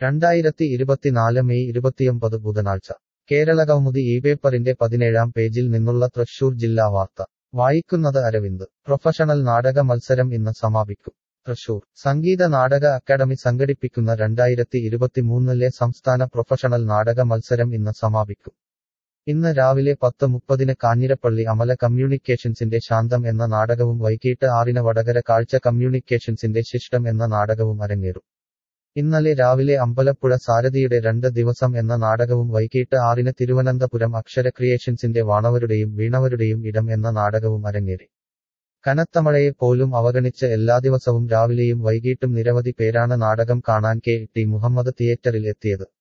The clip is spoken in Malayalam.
രണ്ടായിരത്തി ഇരുപത്തിനാല് മെയ് ഇരുപത്തിയൊമ്പത് ബുധനാഴ്ച കേരളകൗമുദി ഈ പേപ്പറിന്റെ പതിനേഴാം പേജിൽ നിന്നുള്ള തൃശൂർ ജില്ലാ വാർത്ത വായിക്കുന്നത് അരവിന്ദ് പ്രൊഫഷണൽ നാടക മത്സരം ഇന്ന് സമാപിക്കും തൃശൂർ സംഗീത നാടക അക്കാദമി സംഘടിപ്പിക്കുന്ന രണ്ടായിരത്തി ഇരുപത്തിമൂന്നിലെ സംസ്ഥാന പ്രൊഫഷണൽ നാടക മത്സരം ഇന്ന് സമാപിക്കും ഇന്ന് രാവിലെ പത്ത് മുപ്പതിന് കാഞ്ഞിരപ്പള്ളി അമല കമ്മ്യൂണിക്കേഷൻസിന്റെ ശാന്തം എന്ന നാടകവും വൈകിട്ട് ആറിന് വടകര കാഴ്ച കമ്മ്യൂണിക്കേഷൻസിന്റെ ശിഷ്ടം എന്ന നാടകവും അരങ്ങേറും ഇന്നലെ രാവിലെ അമ്പലപ്പുഴ സാരഥിയുടെ രണ്ട് ദിവസം എന്ന നാടകവും വൈകിട്ട് ആറിന് തിരുവനന്തപുരം അക്ഷര ക്രിയേഷൻസിന്റെ വാണവരുടെയും വീണവരുടെയും ഇടം എന്ന നാടകവും അരങ്ങേറി കനത്ത മഴയെ പോലും അവഗണിച്ച് എല്ലാ ദിവസവും രാവിലെയും വൈകിട്ടും നിരവധി പേരാണ് നാടകം കാണാൻ കെ ടി മുഹമ്മദ് തിയേറ്ററിൽ എത്തിയത്